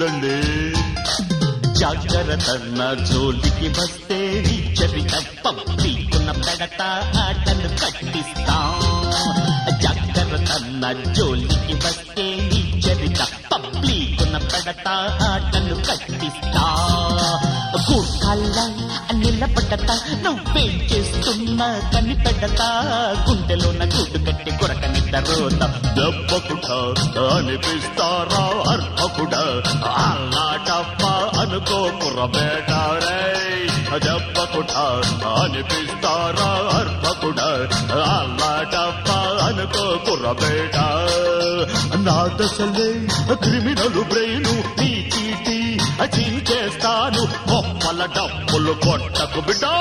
ఉందండి జాగ్రత్త నా జోలికి వస్తే నీ చరిత పీకున్న పెడత ఆటలు కట్టిస్తా జాగ్రత్త నా జోలికి వస్తే నీ చరిత పీకున్న పెడత ఆటలు కట్టిస్తా గూర్ఖాల నిలబడత నువ్వేం చేస్తున్నా కనిపెడతా గుండెలోన గూడు కట్టి కొరకనిద్ద రోత దెబ్బకుట అనిపిస్తారా అర్భకుడ అల్లాటప్ప అనుకో కుర్రబేట రేయ్ దెబ్బకుట అనిపిస్తారా అర్భకుడ అల్లాటప్ప అనుకో కుర్రబేట నా దశలే క్రిమినల్ బ్రెయిను నీ చీటి చేస్తాను ఒప్పల డబ్బులు కొట్టకు బిడ్డా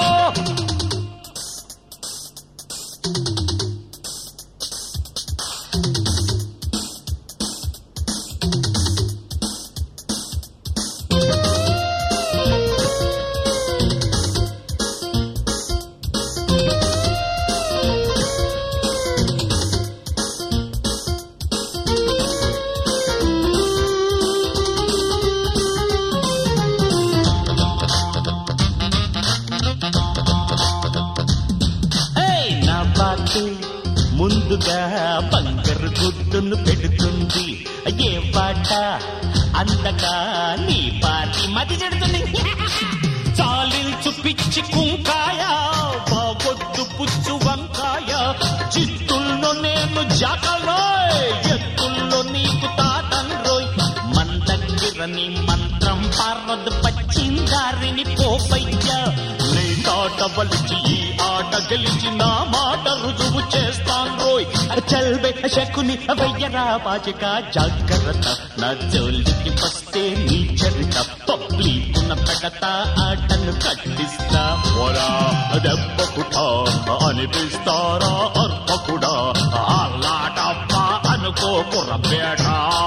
ఏయ్, నా బాకి ముందుగా బంగారు గుడ్డును పెడుతుంది ఏ పాట అందగా నీ పాటి మతి చెడుతుంది చాలించు పిచ్చి కుంకాయ బాగొద్దు పుచ్చు వంకాయ చిత్తుల్లో నేను జాకలోయ్ ఎత్తుల్లో నీకు తాతండ్రోయ్ మన దగ్గరని మంత్రం పార్వదు పచ్చిందారిని పోపయ్యా నీ తాట వలిచి ఈ ఆట గెలిచి నా మాట రుజువు చేస్తాను రోయ్ చల్బె శకుని వెయ్యరా పాచిక జాగ్రత్త నా జోలికి వస్తే నీ చరిత పబ్లికున్న పెడత ఆటలు కట్టిస్తా పోరా దెబ్బకుట అనిపిస్తారా అర్పకుడా అల్లాటప్ప అనుకో కుర్రబేట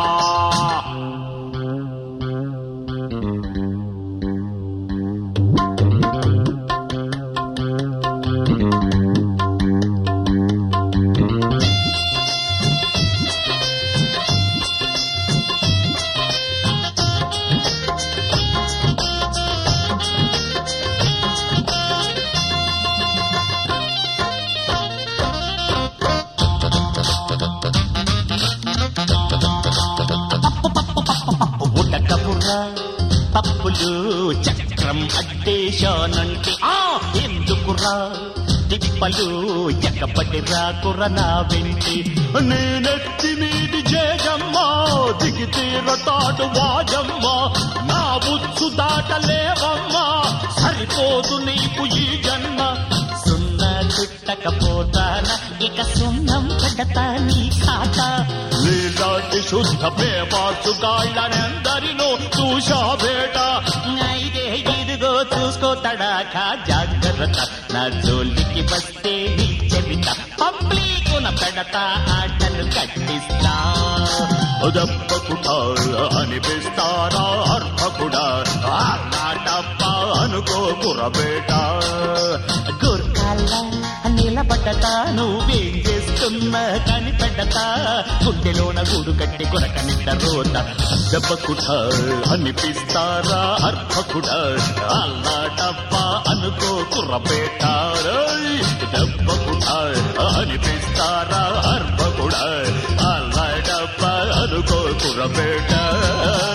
ఉడకబుర్రా పప్పులు చక్రం అడ్డేశానంటే ఆ ఎందుకురా తిప్పలు ఎక్కబడి రాకుర నా వెంటి నేనెత్తి మీది జేజమ్మ దిగి తీరతాడు వాజమ్మ నా బుచ్చు దాటలేవమ్మా సరిపోదు నీకు ఈ జన్మ సున్నా చుట్టకపోతానా ఇక సున్నం పెడతా నీ ఖాతా నీలాంటి శుద్ధ పేపాసుగాళ్ళనెందరినో చూశా బేట అయితే ఇదిగో చూసుకో తడాక జాగ్రత్త నా జోలికి వస్తే నీ చెవిత పబ్లికున పెడతా ఆటలు కట్టిస్తా దెబ్బకుట అనిపిస్తారా అర్భకుడా అల్లాటప్ప అనుకో కుర్రబేట గుర్కాల నిలబడ్డతా నువ్వేం చేస్తున్నా కనిపెడతా గుండెలోన గూడు కట్టి కొరకనిద్ద రోత దెబ్బకుట అనిపిస్తారా అర్భకుడ అల్లాటప్ప అనుకో కుర్రబేట రేయ్. దెబ్బకుట అనిపిస్తారా అర్భకుడ అల్లాటప్ప అనుకో కుర్రబేట